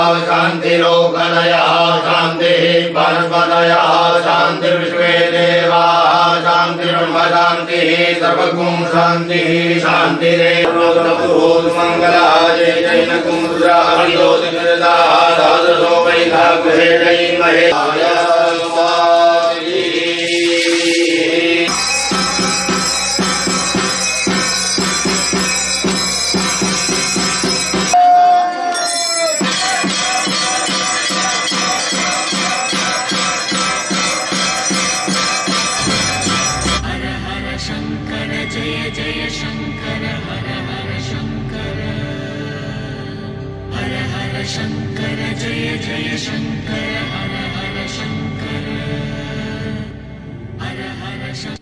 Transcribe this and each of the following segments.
शान्तिरोगणयः शान्तिः वनस्पतयः शान्तिर्विश्वे देवाः शान्तिर्ब्रह्म शान्तिः सर्वगुं शान्तिः शान्तिरेव मङ्गलाय जैन कुमुद्राहरियोतिनिरदाः दादशो वैधा गृहे जैमहे हर हर शङ्कर जय जय शङ्कर हर हर शङ्कर हर हर शङ्कर जय जय शङ्कर हर हर शङ्कर हर हर शङ्कर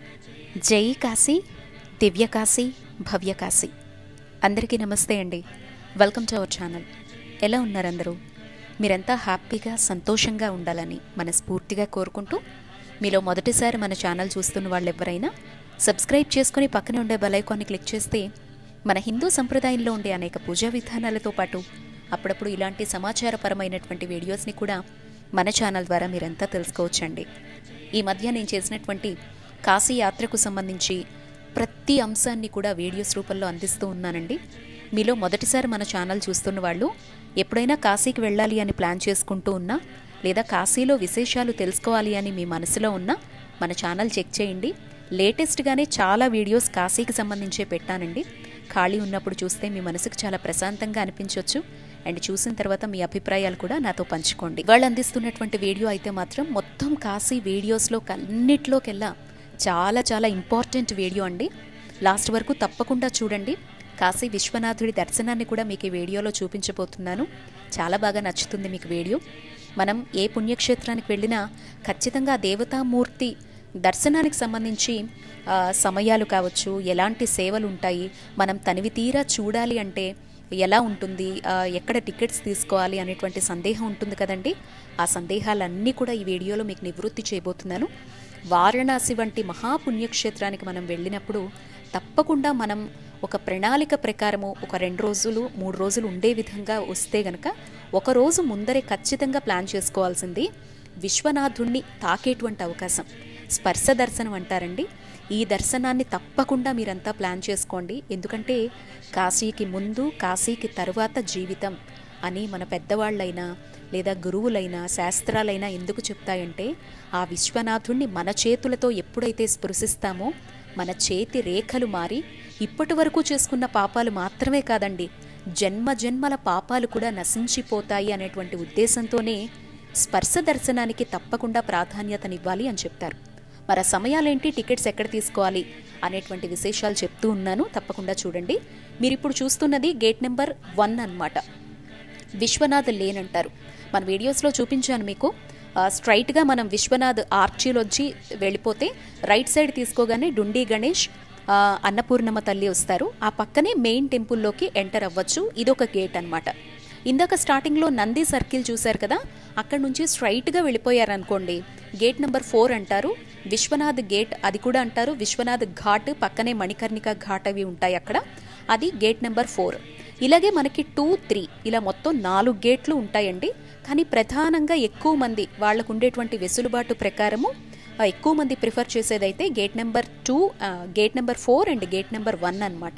జై కాశీ దివ్య కాశీ భవ్య కాశీ అందరికీ నమస్తే అండి వెల్కమ్ టు అవర్ ఛానల్ ఎలా ఉన్నారు అందరూ మీరంతా హ్యాపీగా సంతోషంగా ఉండాలని మనస్ఫూర్తిగా కోరుకుంటూ మీలో మొదటిసారి మన ఛానల్ చూస్తున్న వాళ్ళు ఎవరైనా సబ్స్క్రైబ్ చేసుకుని పక్కనే ఉండే బెలైకాన్ని క్లిక్ చేస్తే మన హిందూ సంప్రదాయంలో ఉండే అనేక పూజా విధానాలతో పాటు అప్పుడప్పుడు ఇలాంటి సమాచారపరమైనటువంటి వీడియోస్ని కూడా మన ఛానల్ ద్వారా మీరంతా తెలుసుకోవచ్చండి ఈ మధ్య నేను చేసినటువంటి కాశీ యాత్రకు సంబంధించి ప్రతి అంశాన్ని కూడా వీడియోస్ రూపంలో అందిస్తూ ఉన్నానండి మీలో మొదటిసారి మన ఛానల్ చూస్తున్న వాళ్ళు ఎప్పుడైనా కాశీకి వెళ్ళాలి అని ప్లాన్ చేసుకుంటూ ఉన్నా లేదా కాశీలో విశేషాలు తెలుసుకోవాలి అని మీ మనసులో ఉన్నా మన ఛానల్ చెక్ చేయండి లేటెస్ట్గానే చాలా వీడియోస్ కాశీకి సంబంధించే పెట్టానండి ఖాళీ ఉన్నప్పుడు చూస్తే మీ మనసుకు చాలా ప్రశాంతంగా అనిపించవచ్చు అండ్ చూసిన తర్వాత మీ అభిప్రాయాలు కూడా నాతో పంచుకోండి వాళ్ళు అందిస్తున్నటువంటి వీడియో అయితే మాత్రం మొత్తం కాశీ వీడియోస్లో అన్నిట్లోకెల్లా చాలా చాలా ఇంపార్టెంట్ వీడియో అండి లాస్ట్ వరకు తప్పకుండా చూడండి కాశీ విశ్వనాథుడి దర్శనాన్ని కూడా మీకు ఈ వీడియోలో చూపించబోతున్నాను చాలా బాగా నచ్చుతుంది మీకు వీడియో మనం ఏ పుణ్యక్షేత్రానికి వెళ్ళినా ఖచ్చితంగా ఆ దేవతామూర్తి దర్శనానికి సంబంధించి ఆ, సమయాలు కావచ్చు ఎలాంటి సేవలు ఉంటాయి మనం తనివి తీరా చూడాలి అంటే ఎలా ఉంటుంది ఆ, ఎక్కడ టికెట్స్ తీసుకోవాలి అనేటువంటి సందేహం ఉంటుంది కదండి ఆ సందేహాలన్నీ కూడా ఈ వీడియోలో మీకు నివృత్తి చేయబోతున్నాను వారణాసి వంటి మహాపుణ్యక్షేత్రానికి మనం వెళ్ళినప్పుడు తప్పకుండా మనం ఒక ప్రణాళిక ప్రకారము ఒక రెండు రోజులు మూడు రోజులు ఉండే విధంగా వస్తే గనక ఒక రోజు ముందరే ఖచ్చితంగా ప్లాన్ చేసుకోవాల్సింది విశ్వనాథుణ్ణి తాకేటువంటి అవకాశం స్పర్శ దర్శనం అంటారండి ఈ దర్శనాన్ని తప్పకుండా మీరంతా ప్లాన్ చేసుకోండి ఎందుకంటే కాశీకి ముందు కాశీకి తరువాత జీవితం అని మన పెద్దవాళ్ళైనా లేదా గురువులైనా శాస్త్రాలైనా ఎందుకు చెప్తాయంటే ఆ విశ్వనాథుణ్ణి మన చేతులతో ఎప్పుడైతే స్పృశిస్తామో మన చేతి రేఖలు మారి ఇప్పటి వరకు చేసుకున్న పాపాలు మాత్రమే కాదండి జన్మ జన్మల పాపాలు కూడా నశించిపోతాయి అనేటువంటి ఉద్దేశంతోనే స్పర్శ దర్శనానికి తప్పకుండా ప్రాధాన్యతనివ్వాలి అని చెప్తారు మరి ఆ సమయాలేంటి టికెట్స్ ఎక్కడ తీసుకోవాలి అనేటువంటి విశేషాలు చెప్తూ ఉన్నాను తప్పకుండా చూడండి మీరు ఇప్పుడు చూస్తున్నది గేట్ నెంబర్ వన్ అన్నమాట విశ్వనాథ్ లేన్ అంటారు మన వీడియోస్లో చూపించాను మీకు ఆ, స్ట్రైట్గా మనం విశ్వనాథ్ ఆర్చీలోంచి వెళ్ళిపోతే రైట్ సైడ్ తీసుకోగానే డుండి గణేష్ ఆ, అన్నపూర్ణమ్మ తల్లి వస్తారు ఆ పక్కనే మెయిన్ టెంపుల్లోకి ఎంటర్ అవ్వచ్చు ఇదొక గేట్ అన్నమాట ఇందాక స్టార్టింగ్లో నంది సర్కిల్ చూశారు కదా అక్కడ నుంచి స్ట్రైట్గా వెళ్ళిపోయారనుకోండి గేట్ నెంబర్ ఫోర్ అంటారు విశ్వనాథ్ గేట్ అది కూడా అంటారు విశ్వనాథ్ ఘాట్ పక్కనే మణికర్ణిక ఘాట్ అవి ఉంటాయి అక్కడ అది గేట్ నెంబర్ ఫోర్ ఇలాగే మనకి టూ త్రీ ఇలా మొత్తం నాలుగు గేట్లు ఉంటాయండి కానీ ప్రధానంగా ఎక్కువ మంది వాళ్ళకు ఉండేటువంటి వెసులుబాటు ప్రకారము ఆ, ఎక్కువ మంది ప్రిఫర్ చేసేదైతే gate number two gate number four and gate number one అనమాట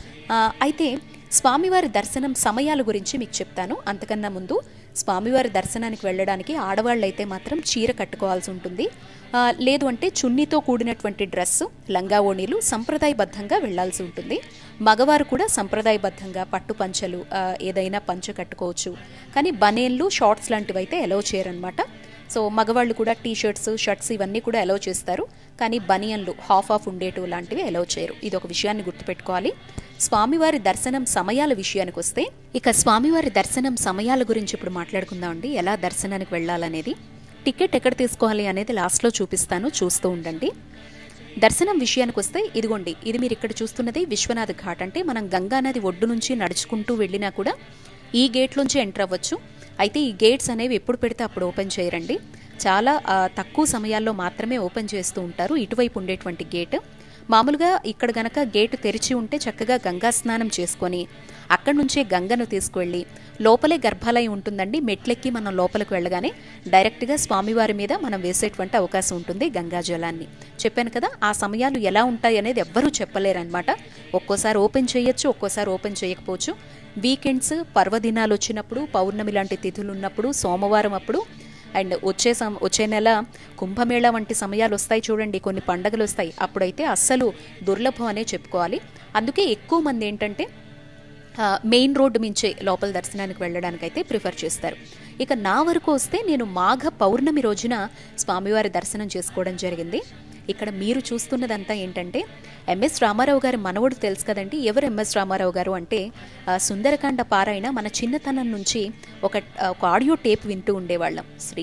అయితే స్వామివారి దర్శనం సమయాల గురించి మీకు చెప్తాను అంతకన్నా ముందు స్వామివారి దర్శనానికి వెళ్ళడానికి ఆడవాళ్ళైతే మాత్రం చీర కట్టుకోవాల్సి ఉంటుంది ఆ, లేదు అంటే చున్నీతో కూడినటువంటి డ్రెస్సు లంగా ఓణీలు సంప్రదాయబద్ధంగా వెళ్ళాల్సి ఉంటుంది మగవారు కూడా సంప్రదాయబద్ధంగా పట్టు పంచలు ఆ, ఏదైనా పంచ కట్టుకోవచ్చు కానీ బనేన్లు షార్ట్స్ లాంటివి అయితే ఎలవ్ చేయరనమాట సో మగవాళ్ళు కూడా టీ షర్ట్స్ షర్ట్స్ ఇవన్నీ కూడా ఎలవ్ చేస్తారు కానీ బనియన్లు హాఫ్ ఆఫ్ ఉండేటివి లాంటివి ఎలవ్ చేయరు ఇది ఒక విషయాన్ని గుర్తుపెట్టుకోవాలి స్వామివారి దర్శనం సమయాల విషయానికి వస్తే ఇక స్వామివారి దర్శనం సమయాల గురించి ఇప్పుడు మాట్లాడుకుందామండి ఎలా దర్శనానికి వెళ్ళాలనేది టికెట్ ఎక్కడ తీసుకోవాలి అనేది లాస్ట్లో చూపిస్తాను చూస్తూ ఉండండి దర్శనం విషయానికి వస్తే ఇదిగోండి ఇది మీరు ఇక్కడ చూస్తున్నది విశ్వనాథ్ ఘాట్ అంటే మనం గంగా నది ఒడ్డు నుంచి నడుచుకుంటూ వెళ్ళినా కూడా ఈ గేట్ నుంచి ఎంటర్ అవ్వచ్చు అయితే ఈ గేట్స్ అనేవి ఎప్పుడు పెడితే అప్పుడు ఓపెన్ చేయరండి చాలా ఆ, తక్కువ సమయాల్లో మాత్రమే ఓపెన్ చేస్తూ ఉంటారు ఇటువైపు ఉండేటువంటి గేట్ మామూలుగా ఇక్కడ గనక గేటు తెరిచి ఉంటే చక్కగా గంగా స్నానం చేసుకొని అక్కడి నుంచే గంగను తీసుకువెళ్ళి లోపలే గర్భాలయం ఉంటుందండి మెట్లెక్కి మనం లోపలికి వెళ్ళగానే డైరెక్ట్గా స్వామివారి మీద మనం వేసేటువంటి అవకాశం ఉంటుంది గంగా జలాన్ని చెప్పాను కదా ఆ సమయాలు ఎలా ఉంటాయి అనేది ఎవ్వరూ చెప్పలేరన్నమాట ఒక్కోసారి ఓపెన్ చేయొచ్చు ఒక్కోసారి ఓపెన్ చేయకపోవచ్చు వీకెండ్స్ పర్వదినాలు వచ్చినప్పుడు పౌర్ణమి లాంటి తిథులు ఉన్నప్పుడు సోమవారం అప్పుడు అండ్ వచ్చే సం వచ్చే నెల కుంభమేళ వంటి సమయాలు వస్తాయి చూడండి కొన్ని పండగలు వస్తాయి అప్పుడైతే అస్సలు దుర్లభం అనే చెప్పుకోవాలి అందుకే ఎక్కువ మంది ఏంటంటే ఆ, మెయిన్ రోడ్డు మించే లోపల దర్శనానికి వెళ్ళడానికి అయితే ప్రిఫర్ చేస్తారు ఇక నా వరకు వస్తే నేను మాఘ పౌర్ణమి రోజున స్వామివారి దర్శనం చేసుకోవడం జరిగింది ఇక్కడ మీరు చూస్తున్నదంతా ఏంటంటే ఎంఎస్ రామారావు గారి మనవడు తెలుసు కదండి ఎవరు ఎంఎస్ రామారావు గారు అంటే ఆ, సుందరకాండ పారాయణ మన చిన్నతనం నుంచి ఒక ఒక ఆడియో టేప్ వింటూ ఉండేవాళ్ళం శ్రీ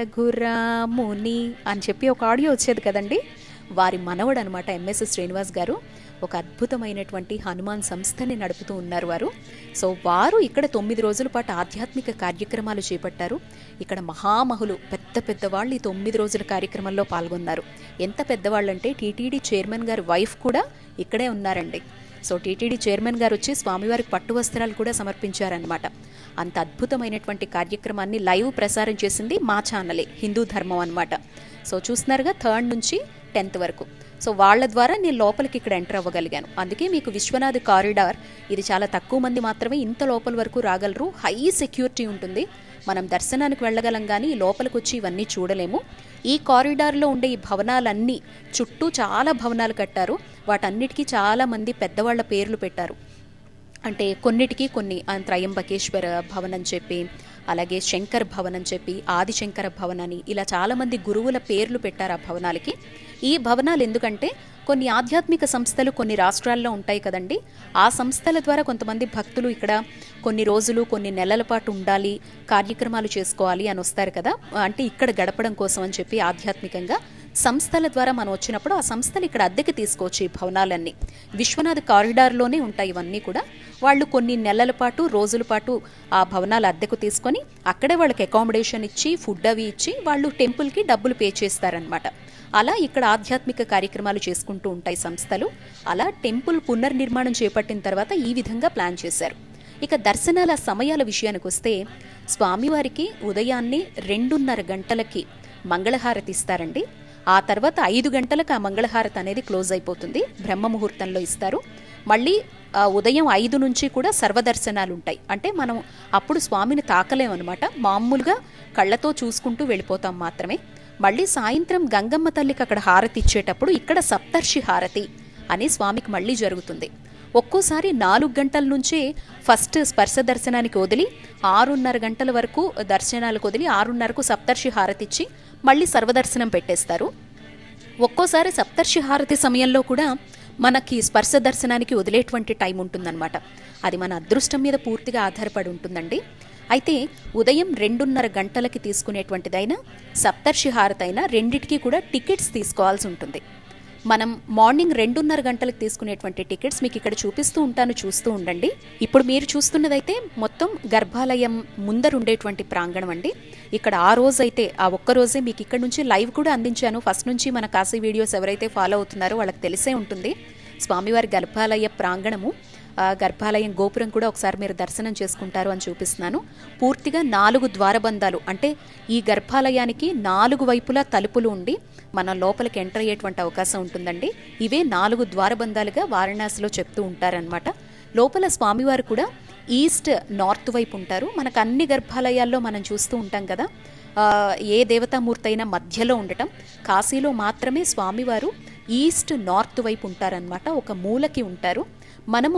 రఘురాముని అని చెప్పి ఒక ఆడియో వచ్చేది కదండి వారి మనవడు అనమాట ఎంఎస్ శ్రీనివాస్ గారు ఒక అద్భుతమైనటువంటి హనుమాన్ సంస్థని నడుపుతూ ఉన్నారు వారు సో వారు ఇక్కడ తొమ్మిది రోజుల పాటు ఆధ్యాత్మిక కార్యక్రమాలు చేపట్టారు ఇక్కడ మహామహులు పెద్ద పెద్ద వాళ్ళు ఈ తొమ్మిది రోజుల కార్యక్రమంలో పాల్గొన్నారు ఎంత పెద్దవాళ్ళు అంటే టీటీడీ చైర్మన్ గారి వైఫ్ కూడా ఇక్కడే ఉన్నారండి సో టీటీడీ చైర్మన్ గారు వచ్చి స్వామివారికి పట్టు వస్త్రాలు కూడా సమర్పించారనమాట అంత అద్భుతమైనటువంటి కార్యక్రమాన్ని లైవ్ ప్రసారం చేసింది మా ఛానలే హిందూ ధర్మం అనమాట సో చూస్తున్నారుగా థర్డ్ నుంచి టెన్త్ వరకు సో వాళ్ళ ద్వారా నేను లోపలికి ఇక్కడ ఎంటర్ అవ్వగలిగాను అందుకే మీకు విశ్వనాథ్ కారిడార్ ఇది చాలా తక్కువ మంది మాత్రమే ఇంత లోపల వరకు రాగలరు హై సెక్యూరిటీ ఉంటుంది మనం దర్శనానికి వెళ్ళగలం కానీ లోపలికి వచ్చి ఇవన్నీ చూడలేము ఈ కారిడార్లో ఉండే ఈ భవనాలన్నీ చుట్టూ చాలా భవనాలు కట్టారు వాటన్నిటికీ చాలా మంది పెద్దవాళ్ళ పేర్లు పెట్టారు అంటే కొన్నిటికి కొన్ని ఆ, త్రయంబకేశ్వర భవన్ అని చెప్పి అలాగే శంకర్ భవన్ అని చెప్పి ఆదిశంకర భవన్ అని ఇలా చాలామంది గురువుల పేర్లు పెట్టారు ఆ భవనాలకి ఈ భవనాలు ఎందుకంటే కొన్ని ఆధ్యాత్మిక సంస్థలు కొన్ని రాష్ట్రాల్లో ఉంటాయి కదండి ఆ సంస్థల ద్వారా కొంతమంది భక్తులు ఇక్కడ కొన్ని రోజులు కొన్ని నెలల పాటు ఉండాలి కార్యక్రమాలు చేసుకోవాలి అని వస్తారు కదా అంటే ఇక్కడ గడపడం కోసం అని చెప్పి ఆధ్యాత్మికంగా సంస్థల ద్వారా మనం వచ్చినప్పుడు ఆ సంస్థలు ఇక్కడ అద్దెకి తీసుకోవచ్చు ఈ భవనాలన్నీ విశ్వనాథ్ కారిడార్లోనే ఉంటాయి ఇవన్నీ కూడా వాళ్ళు కొన్ని నెలల పాటు రోజుల పాటు ఆ భవనాలు అద్దెకు తీసుకొని అక్కడే వాళ్ళకి అకామిడేషన్ ఇచ్చి ఫుడ్ అవి ఇచ్చి వాళ్ళు టెంపుల్కి డబ్బులు పే చేస్తారనమాట అలా ఇక్కడ ఆధ్యాత్మిక కార్యక్రమాలు చేసుకుంటూ ఉంటాయి సంస్థలు అలా టెంపుల్ పునర్నిర్మాణం చేపట్టిన తర్వాత ఈ విధంగా ప్లాన్ చేశారు ఇక దర్శనాల సమయాల విషయానికి వస్తే స్వామివారికి ఉదయాన్నే రెండున్నర గంటలకి మంగళహారతి ఇస్తారండి ఆ తర్వాత ఐదు గంటలకు ఆ మంగళహారతి అనేది క్లోజ్ అయిపోతుంది బ్రహ్మ ముహూర్తంలో ఇస్తారు మళ్ళీ ఆ, ఉదయం ఐదు నుంచి కూడా సర్వదర్శనాలు ఉంటాయి అంటే మనం అప్పుడు స్వామిని తాకలేమన్నమాట మామూలుగా కళ్ళతో చూసుకుంటూ వెళ్ళిపోతాం మాత్రమే మళ్ళీ సాయంత్రం గంగమ్మ తల్లికి అక్కడ హారతి ఇచ్చేటప్పుడు ఇక్కడ సప్తర్షి హారతి అని స్వామికి మళ్ళీ జరుగుతుంది ఒక్కోసారి నాలుగు గంటల నుంచే ఫస్ట్ స్పర్శ దర్శనానికి వదిలి ఆరున్నర గంటల వరకు దర్శనాలకు వదిలి ఆరున్నరకు సప్తర్షి హారతి ఇచ్చి మళ్ళీ సర్వదర్శనం పెట్టేస్తారు ఒక్కోసారి సప్తర్షి హారతి సమయంలో కూడా మనకి స్పర్శ దర్శనానికి వదిలేటువంటి టైం ఉంటుందన్నమాట అది మన అదృష్టం మీద పూర్తిగా ఆధారపడి ఉంటుందండి అయితే ఉదయం రెండున్నర గంటలకి తీసుకునేటువంటిదైనా సప్తర్షి హారతి అయినా రెండిటికి కూడా టికెట్స్ తీసుకోవాల్సి ఉంటుంది మనం మార్నింగ్ రెండున్నర గంటలకు తీసుకునేటువంటి టికెట్స్ మీకు ఇక్కడ చూపిస్తూ ఉంటాను చూస్తూ ఉండండి ఇప్పుడు మీరు చూస్తున్నదైతే మొత్తం గర్భాలయం ముందర ఉండేటువంటి ప్రాంగణం అండి ఇక్కడ ఆ రోజు అయితే ఆ ఒక్క రోజే మీకు ఇక్కడ నుంచి లైవ్ కూడా అందించాను ఫస్ట్ నుంచి మన కాశీ వీడియోస్ ఎవరైతే ఫాలో అవుతున్నారో వాళ్ళకి తెలిసే ఉంటుంది స్వామివారి గర్భాలయ ప్రాంగణము ఆ గర్భాలయం గోపురం కూడా ఒకసారి మీరు దర్శనం చేసుకుంటారు అని చూపిస్తున్నాను పూర్తిగా నాలుగు ద్వారబంధాలు అంటే ఈ గర్భాలయానికి నాలుగు వైపులా తలుపులు ఉండి మనం లోపలికి ఎంటర్ అయ్యేటువంటి అవకాశం ఉంటుందండి ఇవే నాలుగు ద్వారబంధాలుగా వారణాసిలో చెప్తూ ఉంటారనమాట లోపల స్వామివారు కూడా ఈస్ట్ నార్త్ వైపు ఉంటారు మనకు అన్ని గర్భాలయాల్లో మనం చూస్తూ ఉంటాం కదా ఆ, ఏ దేవతామూర్తి అయినా మధ్యలో ఉండటం కాశీలో మాత్రమే స్వామివారు ఈస్ట్ నార్త్ వైపు ఉంటారనమాట ఒక మూలకి ఉంటారు మనము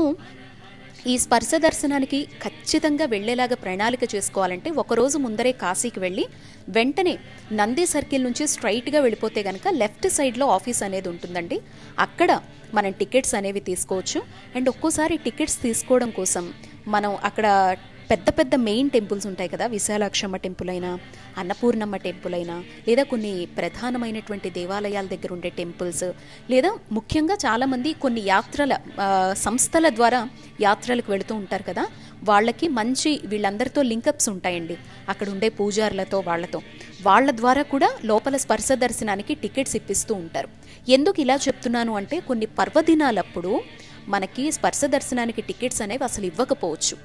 ఈ స్పర్శ దర్శనానికి ఖచ్చితంగా వెళ్ళేలాగా ప్రణాళిక చేసుకోవాలంటే ఒకరోజు ముందరే కాశీకి వెళ్ళి వెంటనే నంది సర్కిల్ నుంచి స్ట్రైట్గా వెళ్ళిపోతే కనుక లెఫ్ట్ సైడ్లో ఆఫీస్ అనేది ఉంటుందండి అక్కడ మనం టికెట్స్ అనేవి తీసుకోవచ్చు అండ్ ఒక్కోసారి టికెట్స్ తీసుకోవడం కోసం మనం అక్కడ పెద్ద పెద్ద మెయిన్ టెంపుల్స్ ఉంటాయి కదా విశాలాక్షమ్మ టెంపుల్ అయినా అన్నపూర్ణమ్మ టెంపుల్ అయినా లేదా కొన్ని ప్రధానమైనటువంటి దేవాలయాల దగ్గర ఉండే టెంపుల్స్ లేదా ముఖ్యంగా చాలామంది కొన్ని యాత్రల ఆ, సంస్థల ద్వారా యాత్రలకు వెళుతూ ఉంటారు కదా వాళ్ళకి మంచి వీళ్ళందరితో లింకప్స్ ఉంటాయండి అక్కడ ఉండే పూజారులతో వాళ్ళతో వాళ్ళ ద్వారా కూడా లోపల స్పర్శ దర్శనానికి టికెట్స్ ఇప్పిస్తూ ఉంటారు ఎందుకు ఇలా చెప్తున్నాను అంటే కొన్ని పర్వదినాలప్పుడు మనకి స్పర్శ దర్శనానికి టికెట్స్ అనేవి అసలు ఇవ్వకపోవచ్చు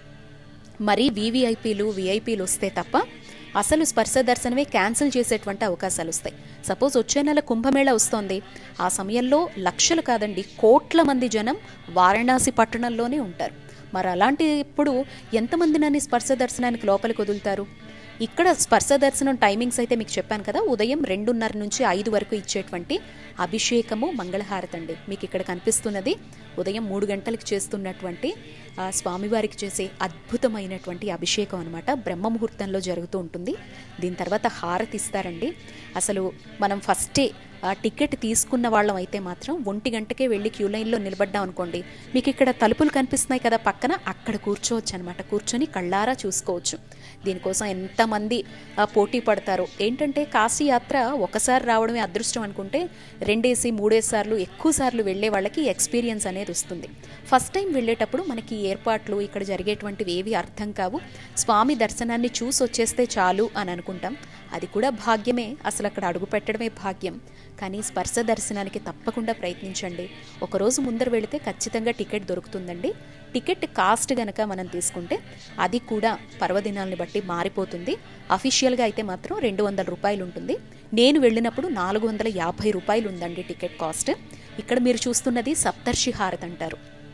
మరీ వీవీఐపీలు విఐపీలు వస్తే తప్ప అసలు స్పర్శ దర్శనమే క్యాన్సిల్ చేసేటువంటి అవకాశాలు వస్తాయి సపోజ్ వచ్చే నెల కుంభమేళ వస్తోంది ఆ సమయంలో లక్షలు కాదండి కోట్ల మంది జనం వారణాసి పట్టణంలోనే ఉంటారు మరి అలాంటిప్పుడు ఎంతమందినని స్పర్శ దర్శనానికి లోపలికి వదులుతారు ఇక్కడ స్పర్శ దర్శనం టైమింగ్స్ అయితే మీకు చెప్పాను కదా ఉదయం రెండున్నర నుంచి ఐదు వరకు ఇచ్చేటువంటి అభిషేకము మంగళహారతి అండి మీకు ఇక్కడ కనిపిస్తున్నది ఉదయం మూడు గంటలకు చేస్తున్నటువంటి ఆ స్వామివారికి చేసే అద్భుతమైనటువంటి అభిషేకం అనమాట బ్రహ్మ ముహూర్తంలో జరుగుతూ ఉంటుంది దీని తర్వాత హారతి ఇస్తారండి అసలు మనం ఫస్టే ఆ టికెట్ తీసుకున్న వాళ్ళం అయితే మాత్రం ఒంటి గంటకే వెళ్ళి క్యూ లైన్లో నిలబడ్డాం అనుకోండి మీకు ఇక్కడ తలుపులు కనిపిస్తున్నాయి కదా పక్కన అక్కడ కూర్చోవచ్చు అనమాట కూర్చొని కళ్ళారా చూసుకోవచ్చు దీనికోసం ఎంతమంది ఆ, పోటీ పడతారో ఏంటంటే కాశీ యాత్ర ఒకసారి రావడమే అదృష్టం అనుకుంటే రెండేసి మూడేసి సార్లు ఎక్కువ సార్లు వెళ్ళే వాళ్ళకి ఎక్స్పీరియన్స్ అనేది వస్తుంది ఫస్ట్ టైం వెళ్ళేటప్పుడు మనకి ఈ ఏర్పాట్లు ఇక్కడ జరిగేటువంటివి ఏవి అర్థం కావు స్వామి దర్శనాన్ని చూసి వచ్చేస్తే చాలు అని అనుకుంటాం అది కూడా భాగ్యమే అసలు అక్కడ అడుగు పెట్టడమే భాగ్యం కానీ స్పర్శ దర్శనానికి తప్పకుండా ప్రయత్నించండి ఒకరోజు ముందర వెళితే ఖచ్చితంగా టికెట్ దొరుకుతుందండి టికెట్ కాస్ట్ గనక మనం తీసుకుంటే అది కూడా పర్వదినాలను బట్టి మారిపోతుంది అఫీషియల్గా అయితే మాత్రం రెండు వందల రూపాయలు ఉంటుంది నేను వెళ్ళినప్పుడు నాలుగు వందల యాభై రూపాయలు ఉందండి టికెట్ కాస్ట్ ఇక్కడ మీరు చూస్తున్నది సప్తర్షి హారతి అంటారు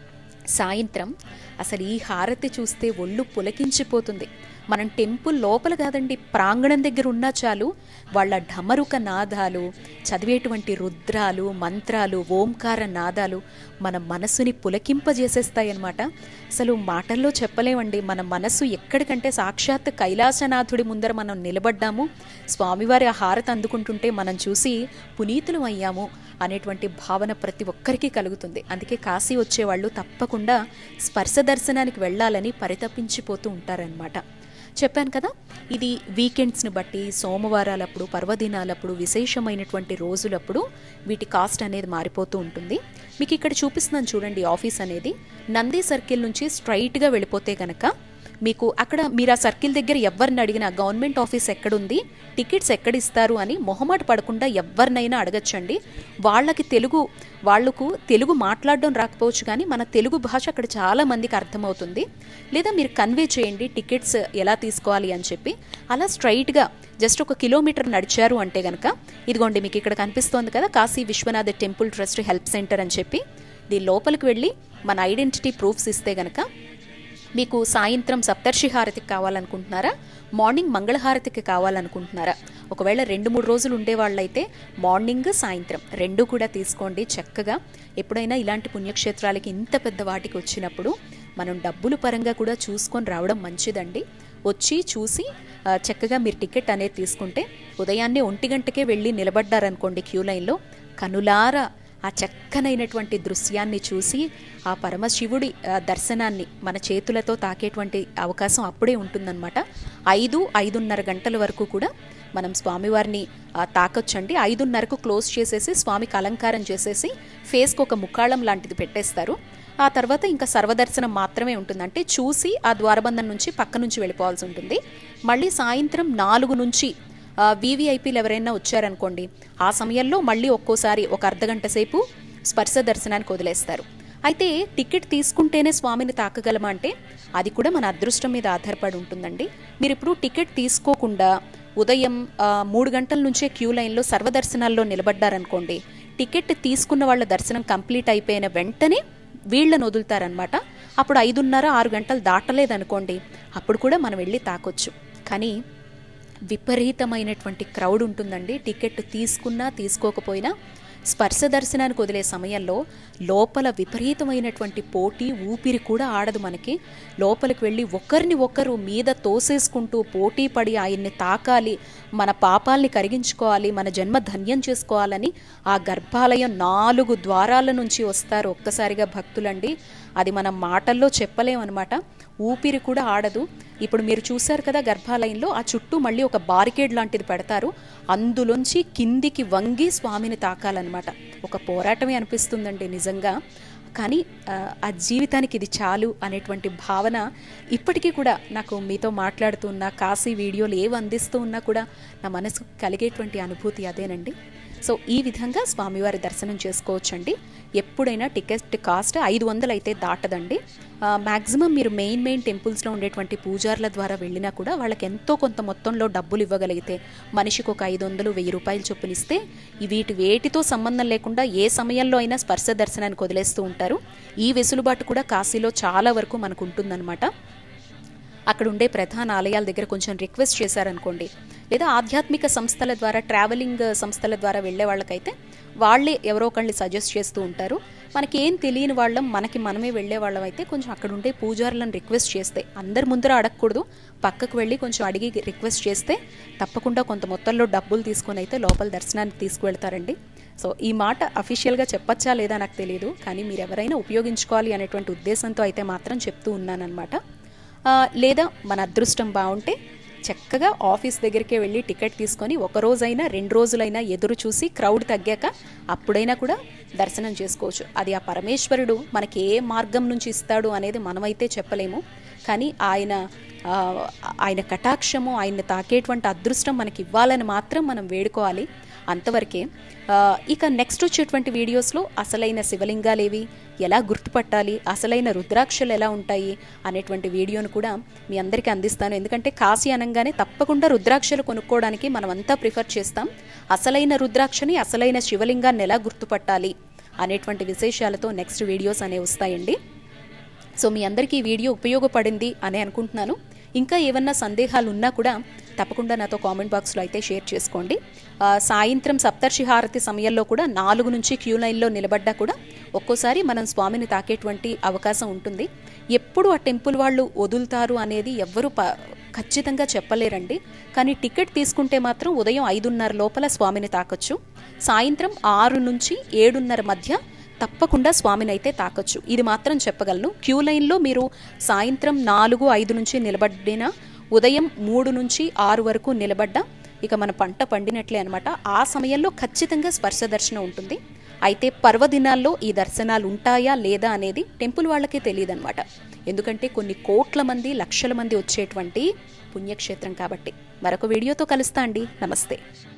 సాయంత్రం అసలు ఈ హారతి చూస్తే ఒళ్ళు పులకించిపోతుంది మనం టెంపుల్ లోపల కాదండి ప్రాంగణం దగ్గర ఉన్నా చాలు వాళ్ళ ఢమరుక నాదాలు చదివేటువంటి రుద్రాలు మంత్రాలు ఓంకార నాదాలు మన మనసుని పులకింపజేసేస్తాయన్నమాట అసలు మాటల్లో చెప్పలేమండి మన మనసు ఎక్కడికంటే సాక్షాత్ కైలాసనాథుడి ముందర మనం నిలబడ్డాము స్వామివారి ఆ హారతి అందుకుంటుంటే మనం చూసి పునీతులం అయ్యాము అనేటువంటి భావన ప్రతి ఒక్కరికి కలుగుతుంది అందుకే కాశీ వచ్చేవాళ్ళు తప్పకుండా స్పర్శ దర్శనానికి వెళ్ళాలని పరితపించిపోతూ ఉంటారనమాట చెప్పాను కదా ఇది వీకెండ్స్ని బట్టి సోమవారాలప్పుడు పర్వదినాలప్పుడు విశేషమైనటువంటి రోజులప్పుడు వీటి కాస్ట్ అనేది మారిపోతూ ఉంటుంది మీకు ఇక్కడ చూపిస్తున్నాను చూడండి ఆఫీస్ అనేది నంది సర్కిల్ నుంచి స్ట్రైట్గా వెళ్ళిపోతే గనక మీకు అక్కడ మీరు ఆ సర్కిల్ దగ్గర ఎవరిని అడిగినా గవర్నమెంట్ ఆఫీస్ ఎక్కడుంది టికెట్స్ ఎక్కడ ఇస్తారు అని మొహమాట పడకుండా ఎవరినైనా అడగచ్చండి వాళ్ళకి తెలుగు వాళ్ళకు తెలుగు మాట్లాడడం రాకపోవచ్చు కానీ మన తెలుగు భాష అక్కడ చాలా మందికి అర్థమవుతుంది లేదా మీరు కన్వే చేయండి టికెట్స్ ఎలా తీసుకోవాలి అని చెప్పి అలా స్ట్రైట్గా జస్ట్ ఒక కిలోమీటర్ నడిచారు అంటే కనుక ఇదిగోండి మీకు ఇక్కడ కనిపిస్తోంది కదా Kashi Vishwanatha temple trust help centre అని చెప్పి దీని లోపలికి వెళ్ళి మన ఐడెంటిటీ ప్రూఫ్స్ ఇస్తే గనక మీకు సాయంత్రం సప్తర్షి హారతికి కావాలనుకుంటున్నారా మార్నింగ్ మంగళహారతికి కావాలనుకుంటున్నారా ఒకవేళ రెండు మూడు రోజులు ఉండేవాళ్ళైతే మార్నింగ్ సాయంత్రం రెండు కూడా తీసుకోండి చక్కగా ఎప్పుడైనా ఇలాంటి పుణ్యక్షేత్రాలకి ఇంత పెద్ద వాటికి వచ్చినప్పుడు మనం డబ్బుల పరంగా కూడా చూసుకొని రావడం మంచిదండి వచ్చి చూసి ఆ, చక్కగా మీరు టికెట్ అనేది తీసుకుంటే ఉదయాన్నే ఒంటి గంటకే వెళ్ళి నిలబడ్డారనుకోండి క్యూ లైన్లో కనులారా ఆ చక్కనైనటువంటి దృశ్యాన్ని చూసి ఆ పరమశివుడి ఆ, దర్శనాన్ని మన చేతులతో తాకేటువంటి అవకాశం అప్పుడే ఉంటుందన్నమాట ఐదు ఐదున్నర గంటల వరకు కూడా మనం స్వామివారిని ఆ, తాకొచ్చండి ఐదున్నరకు క్లోజ్ చేసేసి స్వామికి అలంకారం చేసేసి ఫేస్కి ఒక ముక్కాళం లాంటిది పెట్టేస్తారు ఆ తర్వాత ఇంకా సర్వదర్శనం మాత్రమే ఉంటుంది అంటే చూసి ఆ ద్వారబంధం నుంచి పక్క నుంచి వెళ్ళిపోవాల్సి ఉంటుంది మళ్ళీ సాయంత్రం నాలుగు నుంచి వీవీఐపీలు ఎవరైనా వచ్చారనుకోండి ఆ సమయంలో మళ్ళీ ఒక్కోసారి ఒక అర్ధగంట సేపు స్పర్శ దర్శనానికి వదిలేస్తారు అయితే టికెట్ తీసుకుంటేనే స్వామిని తాకగలమా అంటే అది కూడా మన అదృష్టం మీద ఆధారపడి ఉంటుందండి మీరు ఇప్పుడు టికెట్ తీసుకోకుండా ఉదయం ఆ, మూడు గంటల నుంచే క్యూ లైన్లో సర్వదర్శనాల్లో నిలబడ్డారనుకోండి టికెట్ తీసుకున్న వాళ్ళ దర్శనం కంప్లీట్ అయిపోయిన వెంటనే వీళ్ళని వదులుతారనమాట అప్పుడు ఐదున్నర ఆరు గంటలు దాటలేదనుకోండి అప్పుడు కూడా మనం వెళ్ళి తాకొచ్చు కానీ విపరీతమైనటువంటి క్రౌడ్ ఉంటుందండి టికెట్ తీసుకున్నా తీసుకోకపోయినా స్పర్శ దర్శనానికి వదిలే సమయంలో లోపల విపరీతమైనటువంటి పోటీ ఊపిరి కూడా ఆడదు మనకి లోపలికి వెళ్ళి ఒకరిని ఒకరు మీద తోసేసుకుంటూ పోటీ పడి ఆయన్ని తాకాలి మన పాపాల్ని కరిగించుకోవాలి మన జన్మ ధన్యం చేసుకోవాలని ఆ గర్భాలయం నాలుగు ద్వారాల నుంచి వస్తారు ఒక్కసారిగా భక్తులండి అది మనం మాటల్లో చెప్పలేమన్నమాట ఊపిరి కూడా ఆడదు ఇప్పుడు మీరు చూశారు కదా గర్భాలయంలో ఆ చుట్టూ మళ్ళీ ఒక బారికేడ్ లాంటిది పెడతారు అందులోంచి కిందికి వంగి స్వామిని తాకాలన్నమాట ఒక పోరాటమే అనిపిస్తుందండి నిజంగా కానీ ఆ, ఆ జీవితానికి ఇది చాలు అనేటువంటి భావన ఇప్పటికీ కూడా నాకు మీతో మాట్లాడుతున్న కాశీ వీడియోలు ఏవి అందిస్తూ ఉన్నా కూడా నా మనసుకు కలిగేటువంటి అనుభూతి అదేనండి సో ఈ విధంగా స్వామివారి దర్శనం చేసుకోవచ్చండి ఎప్పుడైనా టికెట్ కాస్ట్ ఐదు వందలు అయితే దాటదండి మ్యాక్సిమం మీరు మెయిన్ మెయిన్ టెంపుల్స్లో ఉండేటువంటి పూజార్ల ద్వారా వెళ్ళినా కూడా వాళ్ళకి ఎంతో కొంత మొత్తంలో డబ్బులు ఇవ్వగలిగితే మనిషికి ఒక ఐదు వందలు వెయ్యి రూపాయలు చొప్పున ఇస్తే ఈ వీటి వేటితో సంబంధం లేకుండా ఏ సమయంలో అయినా స్పర్శ దర్శనానికి వదిలేస్తూ ఉంటారు ఈ వెసులుబాటు కూడా కాశీలో చాలా వరకు మనకు ఉంటుందన్నమాట అక్కడ ఉండే ప్రధాన ఆలయాల దగ్గర కొంచెం రిక్వెస్ట్ చేశారనుకోండి లేదా ఆధ్యాత్మిక సంస్థల ద్వారా ట్రావెలింగ్ సంస్థల ద్వారా వెళ్ళే వాళ్ళకైతే వాళ్ళే ఎవరో ఒకళ్ళని సజెస్ట్ చేస్తూ ఉంటారు మనకి ఏం తెలియని వాళ్ళం మనకి మనమే వెళ్ళే వాళ్ళం అయితే కొంచెం అక్కడ ఉండే పూజారులను రిక్వెస్ట్ చేస్తే అందరి ముందర అడగకూడదు పక్కకు వెళ్ళి కొంచెం అడిగి రిక్వెస్ట్ చేస్తే తప్పకుండా కొంత మొత్తంలో డబ్బులు తీసుకొని అయితే లోపల దర్శనానికి తీసుకువెళ్తారండి సో ఈ మాట అఫీషియల్గా చెప్పచ్చా లేదా నాకు తెలియదు కానీ మీరు ఎవరైనా ఉపయోగించుకోవాలి అనేటువంటి ఉద్దేశంతో అయితే మాత్రం చెప్తూ ఉన్నానన్నమాట ఆ, లేదా మన అదృష్టం బాగుంటే చక్కగా ఆఫీస్ దగ్గరికే వెళ్ళి టికెట్ తీసుకొని ఒక రోజైనా రెండు రోజులైనా ఎదురు చూసి క్రౌడ్ తగ్గాక అప్పుడైనా కూడా దర్శనం చేసుకోవచ్చు అది ఆ పరమేశ్వరుడు మనకి ఏ మార్గం నుంచి ఇస్తాడు అనేది మనమైతే చెప్పలేము కానీ ఆయన ఆ, ఆయన కటాక్షము ఆయన తాకేటువంటి అదృష్టం మనకి ఇవ్వాలని మాత్రం మనం వేడుకోవాలి అంతవరకే ఆ, ఇక నెక్స్ట్ వచ్చేటువంటి వీడియోస్లో అసలైన శివలింగాలేవి ఎలా గుర్తుపట్టాలి అసలైన రుద్రాక్షలు ఎలా ఉంటాయి అనేటువంటి వీడియోను కూడా మీ అందరికీ అందిస్తాను ఎందుకంటే కాశీ అనగానే తప్పకుండా రుద్రాక్షలు కొనుక్కోవడానికి మనం అంతా ప్రిఫర్ చేస్తాం అసలైన రుద్రాక్షని అసలైన శివలింగాన్ని ఎలా గుర్తుపట్టాలి అనేటువంటి విశేషాలతో నెక్స్ట్ వీడియోస్ అనేవి వస్తాయండి సో మీ అందరికీ ఈ వీడియో ఉపయోగపడింది అని అనుకుంటున్నాను ఇంకా ఏమన్నా సందేహాలు ఉన్నా కూడా తప్పకుండా నాతో కామెంట్ బాక్స్లో అయితే షేర్ చేసుకోండి ఆ, సాయంత్రం సప్తర్షి హారతి సమయంలో కూడా నాలుగు నుంచి క్యూ లైన్లో నిలబడ్డా కూడా ఒక్కోసారి మనం స్వామిని తాకేటువంటి అవకాశం ఉంటుంది ఎప్పుడు ఆ టెంపుల్ వాళ్ళు వదులుతారు అనేది ఎవ్వరూ ప ఖచ్చితంగా చెప్పలేరండి కానీ టికెట్ తీసుకుంటే మాత్రం ఉదయం ఐదున్నర లోపల స్వామిని తాకొచ్చు సాయంత్రం ఆరు నుంచి ఏడున్నర మధ్య తప్పకుండా స్వామిని అయితే తాకొచ్చు ఇది మాత్రం చెప్పగలను క్యూ లైన్లో మీరు సాయంత్రం నాలుగు ఐదు నుంచి నిలబడినా ఉదయం మూడు నుంచి ఆరు వరకు నిలబడ్డా ఇక మన పంట పండినట్లే అనమాట ఆ సమయంలో ఖచ్చితంగా స్పర్శ దర్శనం ఉంటుంది అయితే పర్వదినాల్లో ఈ దర్శనాలు ఉంటాయా లేదా అనేది టెంపుల్ వాళ్ళకే తెలియదు అనమాట ఎందుకంటే కొన్ని కోట్ల మంది లక్షల మంది వచ్చేటువంటి పుణ్యక్షేత్రం కాబట్టి మరొక వీడియోతో కలుస్తా అండి నమస్తే